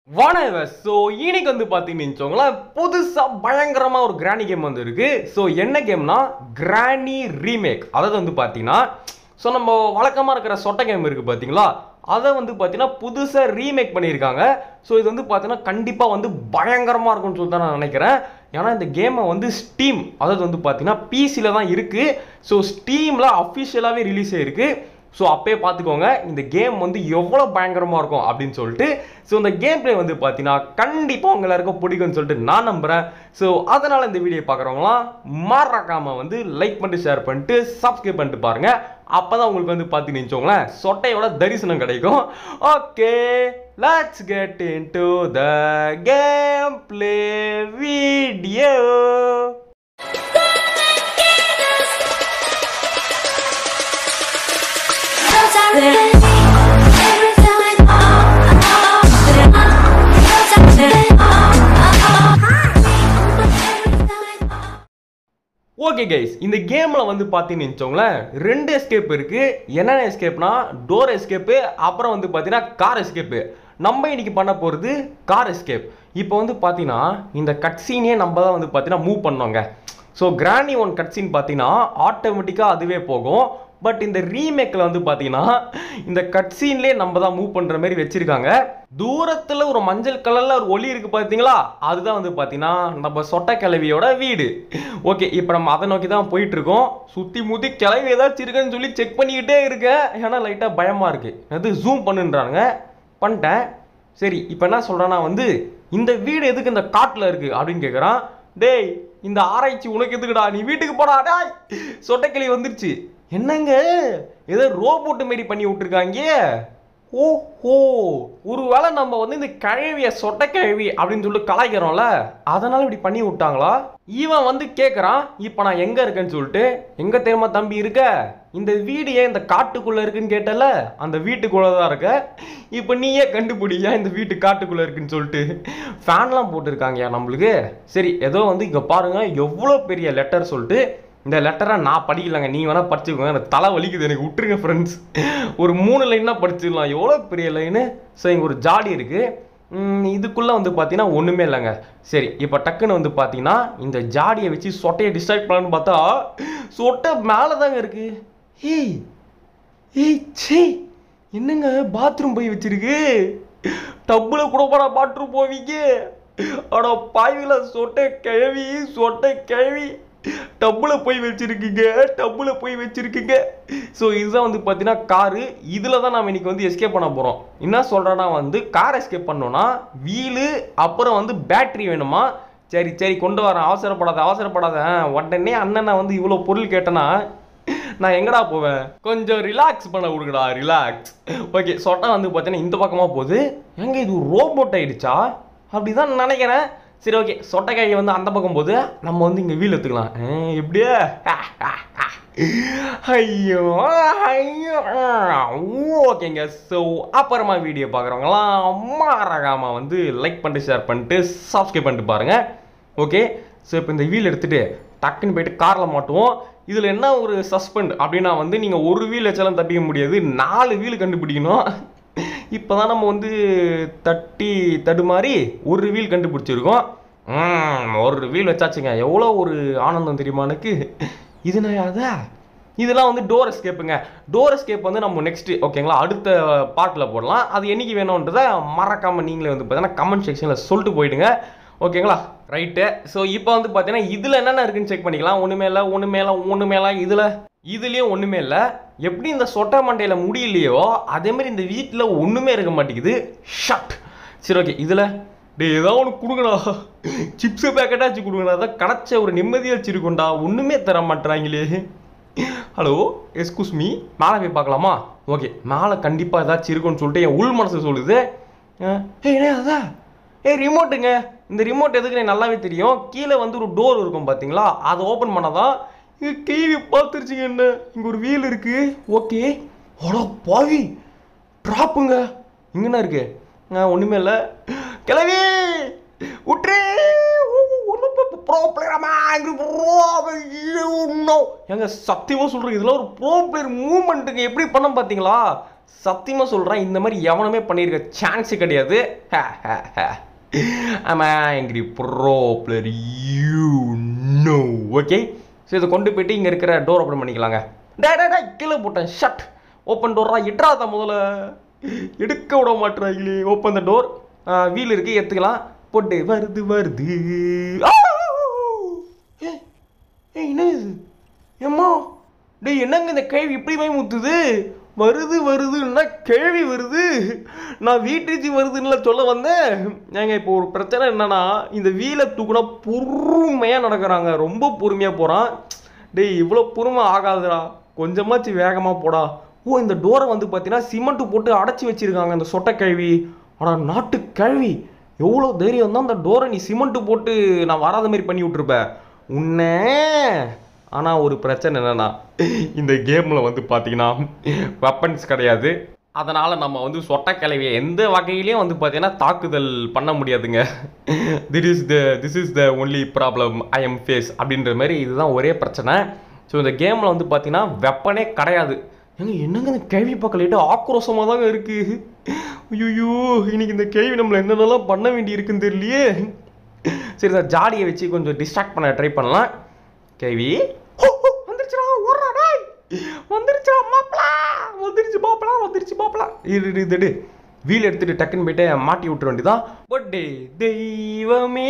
வணக்கம் ஸோ இன்னைக்கு வந்து பார்த்தீங்கன்னு வச்சுக்கோங்களேன் புதுசாக பயங்கரமாக ஒரு கிராணி கேம் வந்து இருக்கு ஸோ என்ன கேம்னா கிராணி ரீமேக் அதாவது வந்து பார்த்தீங்கன்னா ஸோ நம்ம வழக்கமாக இருக்கிற சொட்டை கேம் இருக்குது பார்த்தீங்களா அதை வந்து பார்த்தீங்கன்னா புதுசாக ரீமேக் பண்ணியிருக்காங்க ஸோ இது வந்து பார்த்தீங்கன்னா கண்டிப்பாக வந்து பயங்கரமாக இருக்கும்னு சொல்லி தான் நான் நினைக்கிறேன் ஏன்னா இந்த கேமை வந்து ஸ்டீம் அதாவது வந்து பார்த்தீங்கன்னா பிசியில் தான் இருக்குது ஸோ ஸ்டீமில் அஃபிஷியலாகவே ரிலீஸ் ஆயிருக்கு ஸோ அப்பயே பார்த்துக்கோங்க இந்த கேம் வந்து எவ்வளோ பயங்கரமாக இருக்கும் அப்படின்னு சொல்லிட்டு ஸோ இந்த கேம் ப்ளே வந்து பார்த்தீங்கன்னா கண்டிப்பாக உங்க எல்லாருக்கும் பிடிக்கும்னு சொல்லிட்டு நான் நம்புகிறேன் ஸோ அதனால் இந்த வீடியோ பார்க்குறவங்களாம் மறக்காம வந்து லைக் பண்ணிட்டு ஷேர் பண்ணிட்டு சப்ஸ்கிரைப் பண்ணிட்டு பாருங்க அப்போ தான் உங்களுக்கு வந்து பார்த்தீங்கன்னு வச்சுக்கோங்களேன் சொட்டையோட தரிசனம் கிடைக்கும் okay let's get into the game play video okay guys இந்த கேமில் வந்து பார்த்தீங்கன்னு வச்சுக்கோங்களேன் ரெண்டு எஸ்கேப் இருக்கு என்னென்ன எஸ்கேப்னா டோர் எஸ்கேப்பு அப்புறம் வந்து பார்த்தீங்கன்னா கார் எஸ்கேப்பு நம்ம இன்னைக்கு பண்ண போகிறது கார் எஸ்கேப் இப்போ வந்து பார்த்தீங்கன்னா இந்த கட் சீனே நம்ம தான் வந்து பார்த்தீங்கன்னா மூவ் பண்ணோங்க so Granny one cut scene பார்த்தீங்கன்னா ஆட்டோமேட்டிக்காக அதுவே போகும் பட் இந்த ரீமேக்கில் வந்து பார்த்தீங்கன்னா இந்த கட் சீன்லேயே நம்ம தான் மூவ் பண்ணுற மாதிரி வச்சுருக்காங்க தூரத்தில் ஒரு மஞ்சள் கலரில் ஒரு ஒளி இருக்குது பார்த்தீங்களா அதுதான் வந்து பார்த்தீங்கன்னா நம்ம சொட்ட கிளவியோட வீடு ஓகே இப்போ நம்ம அதை நோக்கி தான் போயிட்டு இருக்கோம் சுற்றி முத்தி கிளவி ஏதாச்சும் இருக்குன்னு சொல்லி செக் பண்ணிக்கிட்டே இருக்கேன் ஏன்னா லைட்டாக பயமாக இருக்குது அது ஜூம் பண்ணுன்றாங்க பண்ணிட்டேன் சரி இப்போ என்ன சொல்கிறேன்னா வந்து இந்த வீடு எதுக்கு இந்த காட்டில் இருக்குது அப்படின்னு கேட்குறான் டேய் இந்த ஆராய்ச்சி உனக்கு எதுக்குடா நீ வீட்டுக்கு போடா டேய் சொட்டைக்கிளி வந்துருச்சு என்னங்க ஏதோ ரோபோட்டு மாரி பண்ணி விட்டுருக்காங்க ஓஹோ ஒருவேளை நம்ம வந்து இந்த கிழவிய சொட்ட கிழவி அப்படின்னு சொல்லி கலாய்க்கிறோம்ல அதனால இப்படி பண்ணி விட்டாங்களா இவன் வந்து கேட்குறான் இப்போ நான் எங்கே இருக்கேன்னு சொல்லிட்டு எங்கே தெரியுமா தம்பி இருக்க இந்த வீடு ஏன் இந்த காட்டுக்குள்ளே இருக்குன்னு கேட்டல அந்த வீட்டுக்குள்ளே தான் இருக்க இப்போ நீயே கண்டுபிடியா இந்த வீட்டு காட்டுக்குள்ளே இருக்குன்னு சொல்லிட்டு ஃபேன்லாம் போட்டிருக்காங்கயா நம்மளுக்கு சரி ஏதோ வந்து இங்கே பாருங்க எவ்வளோ பெரிய லெட்டர் சொல்லிட்டு இந்த லெட்டரை நான் படிக்கலங்க நீ வேணால் படிச்சுக்கோங்க எனக்கு தலை வலிக்குது எனக்கு விட்டுருங்க ஃப்ரெண்ட்ஸ் ஒரு மூணு லைனாக படிச்சிடலாம் எவ்வளோ பெரிய லைனு ஸோ இங்கே ஒரு ஜாடி இருக்குது இதுக்குள்ளே வந்து பார்த்தீங்கன்னா ஒன்றுமே இல்லைங்க சரி இப்போ டக்குன்னு வந்து பார்த்தீங்கன்னா இந்த ஜாடியை வச்சு சொட்டையை டிஸ்ட்ராக்ட் பண்ணலான்னு பார்த்தா சொட்டை மேலே தாங்க இருக்குது ஏய் ஏய் சே என்னங்க பாத்ரூம் போய் வச்சிருக்கு டப்புல கூட போடா பாத்ரூம் போவீங்க அட பாய்வில சொட்டை கிழவி சொட்டை கிழவி டப்புல போய் வச்சிருக்கீங்க டப்புல போய் வச்சிருக்கீங்க ஸோ இதுதான் வந்து பார்த்தீங்கன்னா காரு இதில் தான் நம்ம இன்னைக்கு வந்து எஸ்கேப் பண்ண போகிறோம் என்ன சொல்கிறேன்னா வந்து கார் எஸ்கேப் பண்ணோன்னா வீலு அப்புறம் வந்து பேட்டரி வேணுமா சரி சரி கொண்டு வரேன் அவசரப்படாத அவசரப்படாத ஆ, உடனே அண்ணனை வந்து இவ்வளோ பொருள் கேட்டேன்னா நான் எங்கடா போவேன் கொஞ்சம் ரிலாக்ஸ் பண்ண விடுங்கடா ரிலாக்ஸ் ஓகே சொட்டா வந்து பார்த்தீங்கன்னா இந்த பக்கமாக போகுது எங்க இது ரோபோட் ஆயிடுச்சா அப்படிதான் நினைக்கிறேன் சரி ஓகே சொட்டைக்காயை வந்து அந்த பக்கம் போகுது நம்ம வந்து இங்கே வீல் எடுத்துக்கலாம் ஆ, எப்படியே ஐயோ ஐயோ ஓகேங்க ஸோ அப்புறமா வீடியோ பார்க்குறவங்களாம் மறக்காம வந்து லைக் பண்ணிட்டு ஷேர் பண்ணிட்டு சப்ஸ்கிரைப் பண்ணிட்டு பாருங்க ஓகே ஸோ இப்போ இந்த வீல் எடுத்துட்டு டக்குன்னு போயிட்டு காரில் மாட்டுவோம் இதில் என்ன ஒரு சஸ்பெண்ட் அப்படின்னா வந்து நீங்கள் ஒரு வீல் வச்சாலும் தப்பிக்க முடியாது நாலு வீல் கண்டுபிடிக்கணும் இப்போ தான் நம்ம வந்து தட்டி தடுமாறி ஒரு வீல் கண்டுபிடிச்சிருக்கோம் ம், ஒரு வீல் வச்சாச்சுங்க எவ்வளோ ஒரு ஆனந்தம் தெரியுமா எனக்கு இது நான் அதா இதெல்லாம் வந்து டோர் எஸ்கேப்புங்க டோர் எஸ்கேப் வந்து நம்ம நெக்ஸ்ட்டு ஓகேங்களா அடுத்த பார்ட்டில் போடலாம் அது என்னைக்கு வேணுன்றதை மறக்காமல் நீங்களே வந்து பார்த்தீங்கன்னா கமெண்ட் செக்ஷனில் சொல்லிட்டு போயிடுங்க ஓகேங்களா ரைட்டு ஸோ இப்போ வந்து பார்த்தீங்கன்னா இதில் என்னென்ன இருக்குன்னு செக் பண்ணிக்கலாம் ஒன்றுமே இல்லை ஒன்றுமே இல்லை ஒன்றுமே இல்லை இதில் இதுலேயும் ஒன்றுமே இல்லை எப்படி இந்த சொட்டை மண்டையில் முடியலையோ அதேமாரி இந்த வீட்டில் ஒன்றுமே இருக்க மாட்டேங்குது ஷட் சரி ஓகே இதில் டே ஏதாவது ஒன்று கொடுங்கடா சிப்ஸு பேக்கெட்டாச்சும் கொடுங்கடா அதான் கிடச்ச ஒரு நிம்மதியாக வச்சுருக்கோண்டா ஒன்றுமே தர மாட்டுறாங்களே ஹலோ எஸ்கூஸ் மீ மேலே போய் பார்க்கலாமா ஓகே மேலே கண்டிப்பாக ஏதாச்சும் இருக்கும்னு சொல்லிட்டு என் உள் மனசு சொல்லுது ஏய் என்ன அதான் ஏய் ரிமோட்டுங்க இந்த ரிமோட் எதுக்கு நல்லாவே தெரியும் கீழே வந்து ஒரு டோர் இருக்கும் பார்த்தீங்களா அதை ஓப்பன் பண்ணாதான் இங்கே டிவி பார்த்துருச்சுங்க என்ன இங்கே ஒரு வீல் இருக்கு ஓகே அட பாவி ட்ராப்புங்க இங்கண்ணா இருக்கு ஒன்றுமே இல்லை கிளவி விட்டுரு ப்ரோ பிளேயராமா ப்ரோ எங்க சத்தியமாக சொல்கிறேன் இதெல்லாம் ஒரு ப்ரோ பிளேயர் மூவ்மெண்ட்டுங்க எப்படி பண்ண பார்த்தீங்களா சத்தியமாக சொல்கிறேன் இந்த மாதிரி எவனுமே பண்ணியிருக்க சான்ஸே கிடையாது ஆமா angry pro player you know okay so இதை கொண்டு போயிட்டு இங்கே இருக்கிற டோர் ஓப்பன் பண்ணிக்கலாங்க டே டே டே கீழே போட்டேன் ஷட் ஓப்பன் டோரா இட்றாத முதல்ல எடுக்க விட மாட்டுறாங்களே ஓப்பன் த டோர் வீல் இருக்கு எடுத்துக்கலாம் போட்டு வருது வருது ஆ! ஏய், ஏய் என்ன இது ஏம்மா டேய் என்னங்க இந்த கேள்வி இப்படி போய் முத்துது வருது வருதுன்னா கேள்வி வருது நான் வீட்டுச்சு வருதுன்னு சொல்ல வந்தேன் ஏங்க இப்போ ஒரு பிரச்சனை என்னன்னா இந்த வீலை தூக்குனா பொறுமையாக நடக்கிறாங்க ரொம்ப பொறுமையாக போகிறான் டேய் இவ்வளோ பொறுமை ஆகாதுடா கொஞ்சமாச்சு வேகமாக போடா ஓ இந்த டோரை வந்து பார்த்தீங்கன்னா சிமெண்ட் போட்டு அடைச்சி வச்சிருக்காங்க இந்த சொட்டை கழுவி ஆனா நாட்டு கழுவி எவ்வளோ தைரியம் தான் அந்த டோரை நீ சிமெண்ட் போட்டு நான் வராத மாதிரி பண்ணி விட்ருப்ப உன்னை ஆனால் ஒரு பிரச்சனை என்னன்னா இந்த கேமில் வந்து பார்த்தீங்கன்னா வெப்பன்ஸ் கிடையாது அதனால் நம்ம வந்து சொட்ட கிளவியை எந்த வகையிலையும் வந்து பார்த்தீங்கன்னா தாக்குதல் பண்ண முடியாதுங்க this is the this is the only problem I am face அப்படின்ற மாதிரி இதுதான் ஒரே பிரச்சனை ஸோ இந்த கேமில் வந்து பார்த்தீங்கன்னா வெப்பனே கிடையாது ஏங்க என்னங்க இந்த கேள்வி பக்கம் ஆக்ரோஷமாக தாங்க இருக்குது ஐயோ இன்னைக்கு இந்த கேள்வி நம்மளை என்னென்னலாம் பண்ண வேண்டி இருக்குன்னு தெரியலையே சரி சார் ஜாடியை வச்சு கொஞ்சம் டிஸ்ட்ராக்ட் பண்ண ட்ரை பண்ணலாம் கேவி வந்துருச்சுடா ஓடுறா டாய் வந்துருச்சுடா மாப்பிளா வந்துருச்சு மாப்பிளா வந்துருச்சு மாப்பிளா இரு இரு, இது வீல் எடுத்துட்டு டக்குன்னு போயிட்டு மாட்டி விட்டுற வேண்டியதான் பட்டே தெய்வமே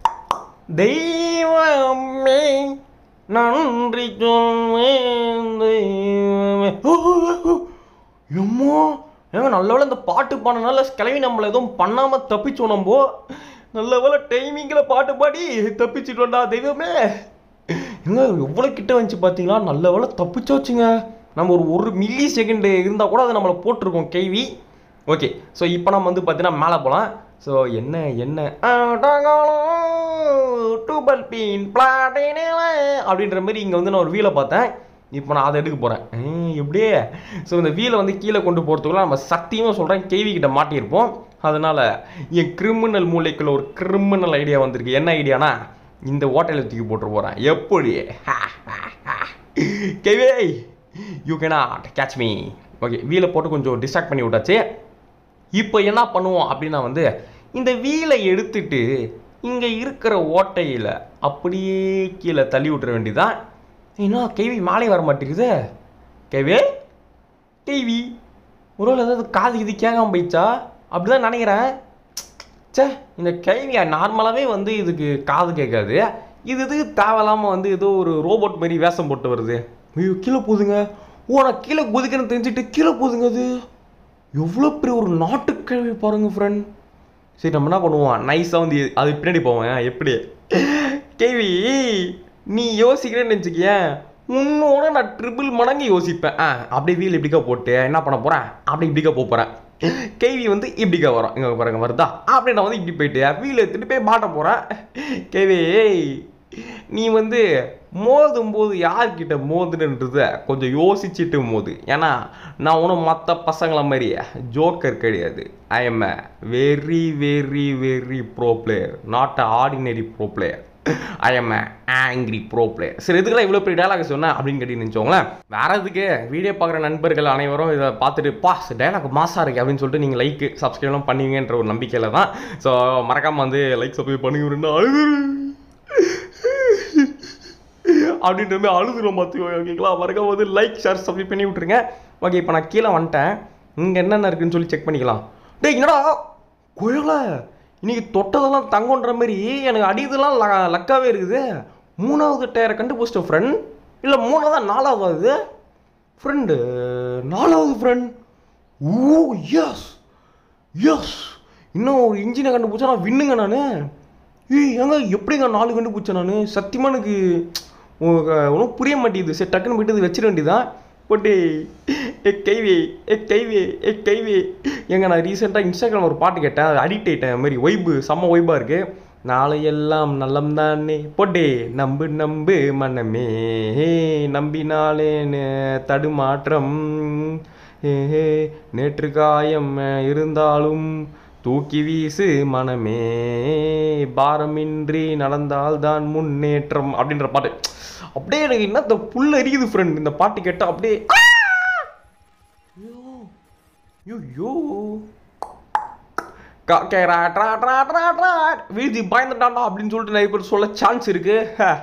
தெய்வமே நன்றி சொல்வேன் தெய்வமே ஓ, ஓ, ஓ, ஓ. எம்மோ ஏங்க நல்ல வேளை இந்த பாட்டு பாடினால கிளவி நம்மளை எதுவும் பண்ணாமல் தப்பிச்சோம் நம்ம நல்ல வேளை டைமிங்கில் பாட்டு பாடி தப்பிச்சிட்டோம்டா தெய்வமே ஏங்க எவ்வளோ கிட்ட வந்துச்சு பார்த்தீங்களா நல்ல வேளை தப்பிச்சோச்சுங்க நம்ம ஒரு ஒரு மில்லி செகண்ட் இருந்தால் கூட அதை நம்மளை போட்டிருக்கோம் கேள்வி ஓகே ஸோ இப்போ நம்ம வந்து பார்த்தீங்கன்னா மேலே போகலாம் ஸோ என்ன என்ன டூபல் பீன் பிளாட்டினில அப்படின்ற மாதிரி இங்கே வந்து நான் ஒரு வீலை பார்த்தேன் இப்போ நான் அதை எடுக்க போகிறேன் எப்படியே ஸோ இந்த வீலை வந்து கீழே கொண்டு போகிறதுக்குள்ள நம்ம சத்தியமாக சொல்கிறேன் கேவி கிட்ட மாட்டியிருப்போம் அதனால் என் கிரிமினல் மூளைக்குள்ள ஒரு கிரிமினல் ஐடியா வந்திருக்கு என்ன ஐடியானா இந்த ஓட்டையில் தூக்கி போட்டு போகிறேன் எப்படி கேவே you cannot catch me okay வீலை போட்டு கொஞ்சம் டிஸ்ட்ராக்ட் பண்ணி விட்டாச்சு இப்போ என்ன பண்ணுவோம் அப்படின்னா வந்து இந்த வீலை எடுத்துட்டு இங்கே இருக்கிற ஓட்டையில் அப்படியே கீழே தள்ளி விட்டுற வேண்டியதான் இன்னும் கேவி மாலை வர மாட்டேங்குது கேவி கேவி ஒருவேளை ஏதாவது காது இது கேட்காம போயிடுச்சா அப்படிதான் நினைக்கிறேன் ச்சே இந்த கேள்வி நார்மலாகவே வந்து இதுக்கு காது கேட்காது இது இதுக்கு தேவையில்லாமல் வந்து ஏதோ ஒரு ரோபோட் மாதிரி வேஷம் போட்டு வருது ஐயோ கீழே போகுதுங்க ஓ நான் கீழே குதிக்கிறேன்னு தெரிஞ்சுட்டு கீழே போகுதுங்க அது எவ்வளோ பெரிய ஒரு நாட்டுக்கிழவி பாருங்க ஃப்ரெண்ட் சரி நம்ம என்ன பண்ணுவோம் நைஸாக வந்து அது பின்னாடி போவேன் எப்படி கேவி நீ யோசிக்கிறேன்னு நினச்சிக்கியேன் உன்னோட நான் ட்ரிபிள் மடங்கு யோசிப்பேன் ஆ அப்படியே வீல் இப்படிக்கா போட்டு என்ன பண்ண போகிறேன் அப்படி இப்படிக்கா போக போகிறேன் கேவி வந்து இப்படிக்கா வரும் இங்கே பாருங்க வருதா அப்படி நான் வந்து இப்படி போயிட்டு வீல் எடுத்துட்டு போய் மாட்ட போகிறேன் கேவி நீ வந்து மோதும் போது யார்கிட்ட மோதுன்றத கொஞ்சம் யோசிச்சுட்டு மோது ஏன்னா நான் ஒன்றும் மற்ற பசங்களை மாதிரி ஜோக்கர் கிடையாது I am a very very very pro player not a ordinary pro player I am angry pro player சரி இதுக்கெல்லாம் இவ்வளோ பெரிய டயலாக் சொன்னேன் அப்படின்னு கேட்டு நினச்சோங்களேன் வேற எதுக்கு வீடியோ பார்க்குற நண்பர்கள் அனைவரும் இதை பார்த்துட்டு பாஸ் டயலாக் மாசாக இருக்கு அப்படின்னு சொல்லிட்டு நீங்கள் லைக் சப்ஸ்கிரைப்லாம் பண்ணுவீங்கன்ற ஒரு நம்பிக்கையில் தான் ஸோ மறக்காமல் வந்து லைக் சப்ஸ்கிரைப் பண்ணுங்க அழுது அப்படின்ற மாதிரி அழுதுறோம் பார்த்துக்கோ ஓகேங்களா மறக்காம வந்து லைக் ஷேர் சப்ஸ்கிரைப் பண்ணி விட்ருங்க ஓகே இப்போ நான் கீழே வந்துட்டேன் இங்கே என்னென்ன இருக்குன்னு சொல்லி செக் பண்ணிக்கலாம் டேய் என்னடா குழல இன்னைக்கு தொட்டதெல்லாம் தங்கன்ற மாதிரி எனக்கு அடியதெல்லாம் ல- லக்காவே இருக்குது மூணாவது டயரை கண்டுபிடிச்சிட்ட ஃப்ரெண்ட் இல்லை மூணாவதா நாலாவது ஃப்ரெண்டு நாலாவது ஃப்ரெண்ட் ஓ எஸ் எஸ் இன்னும் ஒரு இன்ஜினை கண்டுபிடிச்சா நான் வின்னுங்க நான் ஏய் ஏங்க எப்படிங்க நாலு கண்டுபிடிச்சேன் நான் சத்தியமாக எனக்கு ஒன்றும் புரிய மாட்டேங்குது சரி டக்குன்னு போயிட்டு இது வச்சிட வேண்டியதான் போட்டு ஏ கைவே ஏ கைவே ஏ கைவே ஏங்க நான் ரீசெண்டாக இன்ஸ்டாகிராம் ஒரு பாட்டு கேட்டேன் அது அடிக்ட் ஆகிட்டேன் அது மாதிரி ஒய்பு செம்ம ஒய்பாக இருக்குது நாளை எல்லாம் நல்லம் தானே போட்டே நம்பு நம்பு மனமே நம்பினாலே நே- தடுமாற்றம் ஏஹே, நேற்று காயம் இருந்தாலும் தூக்கி வீசு மனமே பாரமின்றி நடந்தால்தான் முன்னேற்றம் அப்படின்ற பாட்டு அப்படியே எனக்கு என்ன இந்த புல் எரியுது ஃப்ரெண்ட் இந்த பாட்டு கேட்டால் அப்படியே ஐயோ, ஐயோ வீதி பயந்துட்டான்டா அப்படின்னு சொல்லிட்டு நிறைய பேர் சொல்ல சான்ஸ் இருக்கு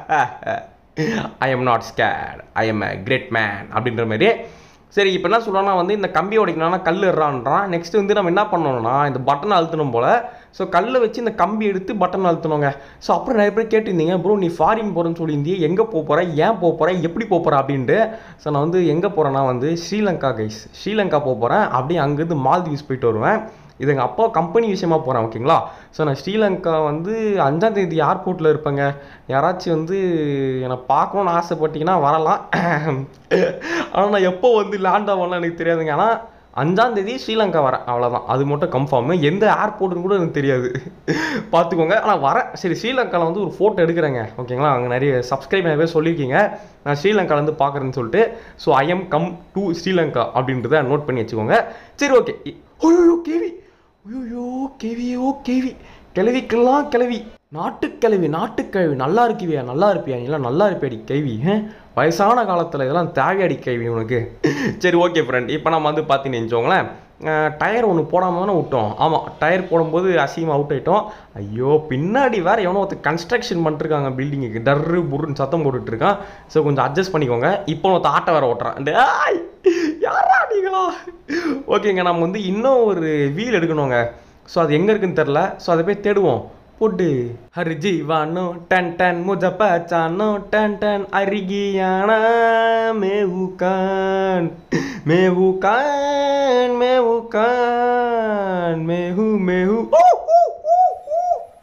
I am not scared I am a great man அப்படின்ற மாதிரி சரி இப்போ என்ன சொல்கிறான்னா வந்து இந்த கம்பி உடைக்கணும்னா கல் இறான்றான் நெக்ஸ்ட் வந்து நம்ம என்ன பண்ணணும்னா இந்த பட்டன் அழுத்தணும் போல் ஸோ கல்லை வச்சு இந்த கம்பி எடுத்து பட்டன் அழுத்தணுங்க ஸோ அப்புறம் நிறைய பேர் கேட்டிருந்தீங்க ப்ரோ நீ ஃபாரின் போகிறேன்னு சொல்லியிருந்தியே எங்கே போக போகிற ஏன் போக போகிற எப்படி போக போகிற அப்படின்ட்டு ஸோ நான் வந்து எங்கே போகிறேன்னா வந்து ஸ்ரீலங்கா கைஸ் ஸ்ரீலங்கா போக போகிறேன் அப்படியே அங்கேருந்து மால்தீவ்ஸ் போயிட்டு வருவேன் இது எங்கள் அப்பா கம்பெனி விஷயமா போகிறேன் ஓகேங்களா ஸோ நான் ஸ்ரீலங்கா வந்து அஞ்சாம் தேதி ஏர்போர்ட்டில் இருப்பேங்க யாராச்சும் வந்து என்னை பார்க்கணுன்னு ஆசைப்பட்டீங்கன்னா வரலாம் ஆனால் நான் எப்போ வந்து லேண்ட் ஆகலாம் எனக்கு தெரியாதுங்க ஆனால் அஞ்சாம் தேதி ஸ்ரீலங்கா வரேன் அவ்வளோதான் அது மட்டும் கன்ஃபார்மு எந்த ஏர்போர்ட்டுன்னு கூட எனக்கு தெரியாது பார்த்துக்கோங்க ஆனால் வரேன் சரி ஸ்ரீலங்காவில் வந்து ஒரு ஃபோட்டோ எடுக்கிறேங்க ஓகேங்களா அங்கே நிறைய சப்ஸ்கிரைப் நிறைய பேர் சொல்லியிருக்கீங்க நான் ஸ்ரீலங்காலேருந்து பார்க்குறேன்னு சொல்லிட்டு so I am come to Sri Lanka அப்படின்றத நோட் பண்ணி வச்சுக்கோங்க சரி ஓகே ஓய்யோ கேவி ஐயோ கேவியோ கேவி கிளவிக்கெல்லாம் கிளவி நாட்டுக்கிழவி நாட்டுக்கிழவி நல்லா இருக்கிவியா நல்லா இருப்பியா நீலாம் நல்லா இருப்பியாடி கேள்வி வயசான காலத்தில் இதெல்லாம் தேவையாடி கேள்வி உனக்கு சரி ஓகே ஃப்ரெண்ட் இப்போ நம்ம வந்து பார்த்தீங்கன்னு வச்சுக்கோங்களேன் டயர் ஒன்று போடாமல் தானே விட்டோம் ஆமாம் டயர் போடும்போது அசிங்கமாக அவுட் ஆகிட்டோம் ஐயோ பின்னாடி வேறு எவனோ ஒருத்தர் கன்ஸ்ட்ரக்ஷன் பண்ணிருக்காங்க பில்டிங்குக்கு டர்ரு புருன்னு சத்தம் போட்டுட்டு இருக்கான் ஸோ கொஞ்சம் அட்ஜஸ்ட் பண்ணிக்கோங்க இப்போ ஒருத்த ஆட்டை வேறு ஓட்டுறான் டேய் யாரா நீங்களா ஓகேங்க நம்ம வந்து இன்னும் ஒரு வீல் எடுக்கணுங்க ஸோ அது எங்கே இருக்குன்னு தெரில ஸோ அதை போய் தேடுவோம் போட்டு ஹர் ஜீவானோ டன் டன் முஜ பச்சானோ டன் டன் அருகியான மேவுகான் மேவுகான் மேவுகான் மேஹு மேஹு ஊ, ஊ, ஊ, ஊ.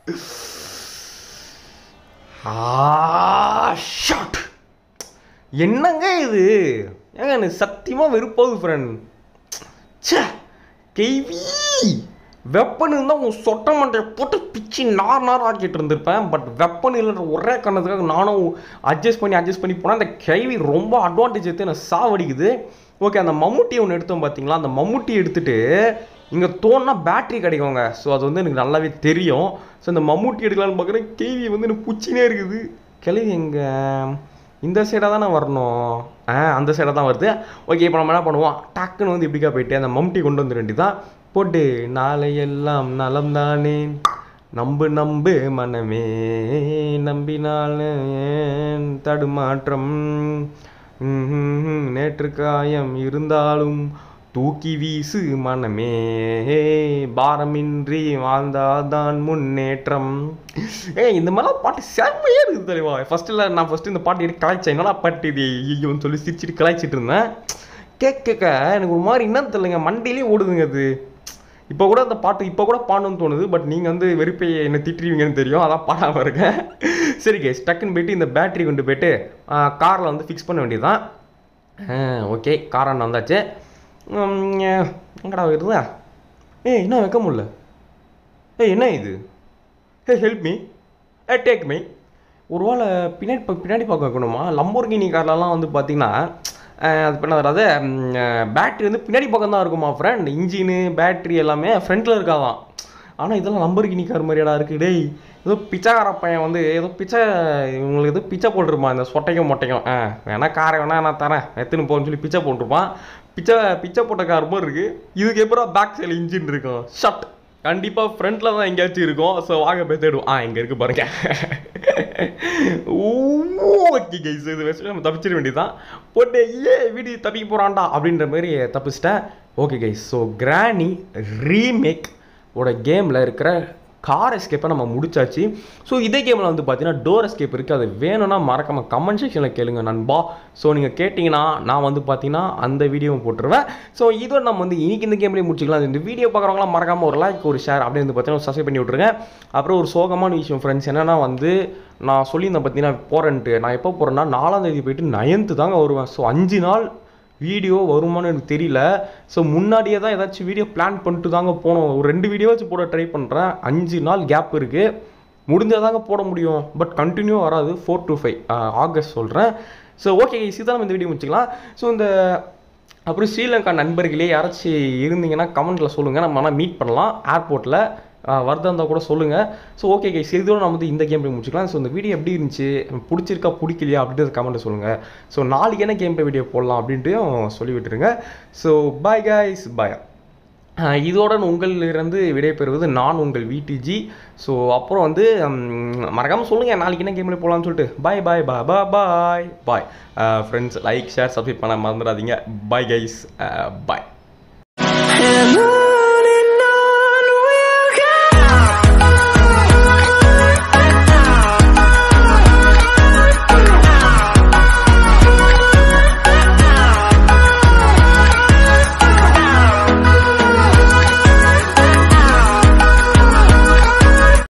ஆ ஷாட் என்னங்க இது ஏங்க எனக்கு சத்தியமாக வெறுப்பாகுது ஃப்ரெண்ட் ச்சே கெய்வி வெப்பன் இருந்தால் உன் சொட்ட மண்டையை போட்டு பிச்சு நார் நார் ஆக்கிட்டு இருந்திருப்பேன் பட் வெப்பன் இல்லைன்ற ஒரே காரணத்துக்காக நானும் அட்ஜஸ்ட் பண்ணி அட்ஜஸ்ட் பண்ணி போனேன் அந்த கேள்வி ரொம்ப அட்வான்டேஜ் எடுத்து எனக்கு சாவடிக்குது ஓகே அந்த மம்முட்டி ஒன்று எடுத்தோம் பார்த்தீங்களா அந்த மம்முட்டி எடுத்துட்டு இங்கே தோணுனா பேட்டரி கிடைக்குங்க ஸோ அது வந்து எனக்கு நல்லாவே தெரியும் ஸோ இந்த மம்முட்டி எடுக்கலான்னு பார்க்குறேன் கேள்வி வந்து எனக்கு புச்சினே இருக்குது கிளவி எங்கே இந்த சைடாக தானே வரணும் ஆ அந்த சைடாக தான் வருது ஓகே இப்போ நம்ம என்ன பண்ணுவோம் டக்குன்னு வந்து இப்படிக்கா போயிட்டு அந்த மம்டி கொண்டு வந்துட வேண்டியதான் போட்டு நாளை எல்லாம் நலம் தானே நம்பு நம்பு மனமே நம்பினால் ஏன் தடுமாற்றம் ம்ஹும், நேற்று காயம் இருந்தாலும் தூக்கி வீசு மனமே பாரமின்றி வாழ்ந்தாதான் முன்னேற்றம் ஏ இந்த மாதிரிலாம் பாட்டு செம்மையாக இருக்குது தெரியுமா ஃபஸ்ட்டில் நான் ஃபஸ்ட்டு இந்த பாட்டு எடுத்து கலாய்ச்சேன் என்னடா பாட்டு இது ஐயோன்னு சொல்லி சிரிச்சிட்டு கலாய்ச்சிட்டு இருந்தேன் கேட்க கேட்க எனக்கு ஒரு மாதிரி என்ன தெரியலங்க மண்டையிலே ஓடுதுங்க அது இப்போ கூட அந்த பாட்டு இப்போ கூட பாடணும்னு தோணுது பட் நீங்கள் வந்து வெறுப்பை என்ன திட்டுருவீங்கன்னு தெரியும் அதான் பாடாமல் இருக்கேன் சரி கேஸ் டக்குன்னு போயிட்டு இந்த பேட்டரி கொண்டு போயிட்டு காரில் வந்து ஃபிக்ஸ் பண்ண வேண்டியதுதான் ஓகே காரான் வந்தாச்சு உம், எங்கடா வருதா ஏய் என்ன வைக்க முடியல ஏய் என்ன இது ஏ ஹெல்ப் மீ ஏ டேக் மீ ஒரு வேளை பின்னாடி பா- பின்னாடி பார்க்க வைக்கணுமா லம்போர்கினி கார்லலாம் வந்து பார்த்தீங்கன்னா அஹ், அது பண்ண அதாவது பேட்ரி வந்து பின்னாடி பக்கம் தான் இருக்குமா ஃப்ரெண்ட் இன்ஜினு பேட்ரி எல்லாமே ஃப்ரண்ட்டில் இருக்காதான் ஆனால் இதெல்லாம் லம்பர்கினி கார் மாதிரியாடா இருக்கு டேய் ஏதோ பிச்சைக்கார பையன் வந்து ஏதோ பிச்சை இவங்களுக்கு ஏதோ பிச்சை போட்டிருப்பான் இந்த சொட்டைக்கும் மொட்டைக்கும் ஆ வேணா காரை வேணா நான் தரேன் எத்துன்னு போன்னு சொல்லி பிச்சை போட்டிருப்பான் பிச்சை பிச்சை போட்ட கார் மாதிரி இருக்கு இதுக்கு எப்பறம் பேக் சைடில் இன்ஜின் இருக்கும் ஷட் கண்டிப்பாக ஃப்ரண்ட்டில் தான் எங்கேயாச்சும் இருக்கும் ஸோ வாங்க போய் தேடுவோம் ஆ இங்கே இருக்கு பாருங்க ஓகே கைஸ் இது வச்சு நம்ம தப்பிச்சிட வேண்டியதுதான் போட்டு ஏ வீடு தப்பிக்க போகிறான்டா அப்படின்ற மாதிரி தப்பிச்சிட்டேன் okay guys so Granny remake ஓட கேமில் இருக்கிற கார் எஸ்கேப்பை நம்ம முடிச்சாச்சு ஸோ இதே கேமில் வந்து பார்த்தீங்கன்னா டோர் எஸ்கேப் இருக்குது அது வேணும்னா மறக்காம கமெண்ட் செக்ஷனில் கேளுங்க நண்பா ஸோ நீங்கள் கேட்டிங்கன்னா நான் வந்து பார்த்தீங்கன்னா அந்த வீடியோவை போட்டுருவேன் ஸோ இதோட நம்ம வந்து இன்னைக்கு இந்த கேம்லேயே முடிச்சுக்கலாம் இந்த வீடியோ பார்க்குறவங்களாம் மறக்காம ஒரு லைக் ஒரு ஷேர் அப்படின்னு வந்து பார்த்தீங்கன்னா சப்ஸ்கிரைப் பண்ணி விட்ருங்க அப்புறம் ஒரு சோகமான விஷயம் ஃப்ரெண்ட்ஸ் என்னன்னா வந்து நான் சொல்லியிருந்தேன் பார்த்தீங்கன்னா போகிறேன்ட்டு நான் எப்போ போகிறேன்னா நாலாம் தேதி போயிட்டு நயன்த்து தாங்க வருவேன் ஸோ அஞ்சு நாள் வீடியோ வருமானு எனக்கு தெரியல ஸோ முன்னாடியே தான் ஏதாச்சும் வீடியோ பிளான் பண்ணிட்டு தாங்க போனோம் ஒரு ரெண்டு வீடியோவாச்சும் போட ட்ரை பண்ணுறேன் அஞ்சு நாள் கேப் இருக்குது முடிஞ்சதாங்க போட முடியும் பட் கண்டினியூ வராது ஃபோர் டு ஃபைவ் ஆகஸ்ட் சொல்கிறேன் ஸோ ஓகே இதுதான் நம்ம இந்த வீடியோ முடிச்சுக்கலாம் ஸோ இந்த அப்புறம் ஸ்ரீலங்கா நண்பர்களே யாராச்சும் இருந்தீங்கன்னா கமெண்ட்டில் சொல்லுங்கள் நம்ம ஆனால் மீட் பண்ணலாம் ஏர்போர்ட்டில் வரதா இருந்தால் கூட சொல்லுங்கள் ஸோ ஓகே கைஸ் இதோட நம்ம வந்து இந்த கேம் போய் முடிச்சுக்கலாம் ஸோ இந்த வீடியோ எப்படி இருந்துச்சு பிடிச்சிருக்கா பிடிக்கலையா அப்படின்றது கமெண்ட்டில் சொல்லுங்கள் ஸோ நாளைக்கு என்ன கேம் வீடியோ போடலாம் அப்படின்ட்டு சொல்லி விட்டுருங்க ஸோ பாய் கைஸ் பாய் அஹ் இதோட உங்களிலிருந்து விடைபெறுவது நான் உங்கள் விடிஜி ஸோ அப்புறம் வந்து மறக்காமல் சொல்லுங்கள் நாளைக்கு என்ன கேமில் போகலான்னு சொல்லிட்டு பாய் பாய் பா பா bye bye friends like share subscribe பண்ண மறந்துடாதீங்க பாய் கைஸ் பாய் Hello,